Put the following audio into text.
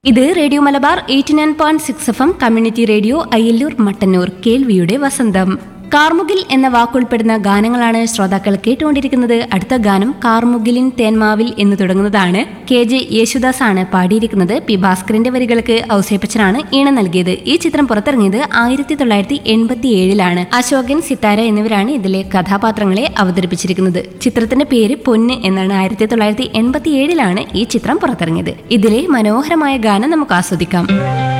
ഇത് radio Malabar eighty nine point six F M community radio Ayyalloor Mattannur കേൾവിയുടെ വസന്തം കാർമുകിൽ എന്ന വാക്കുൾപ്പെടുന്ന ഗാനങ്ങളാണ് ശ്രോതാക്കൾ കേട്ടുകൊണ്ടിരിക്കുന്നത് അടുത്ത ഗാനം കാർമുകിലിൻ തേന്മാവിൽ എന്ന് തുടങ്ങുന്നതാണ് കെ ജെ യേശുദാസ് ആണ് പാടിയിരിക്കുന്നത് പി ഭാസ്കറിന്റെ വരികൾക്ക് ഔസേപ്പച്ചനാണ് ഈണം നൽകിയത് ഈ ചിത്രം പുറത്തിറങ്ങിയത് ആയിരത്തി തൊള്ളായിരത്തി എൺപത്തി ഏഴിലാണ് അശോകൻ സിത്താര എന്നിവരാണ് ഇതിലെ കഥാപാത്രങ്ങളെ അവതരിപ്പിച്ചിരിക്കുന്നത് ചിത്രത്തിന്റെ പേര് പൊന്ന് എന്നാണ് ആയിരത്തി തൊള്ളായിരത്തി എൺപത്തി ഏഴിലാണ് ഈ ചിത്രം പുറത്തിറങ്ങിയത് ഇതിലെ മനോഹരമായ ഗാനം നമുക്ക് ആസ്വദിക്കാം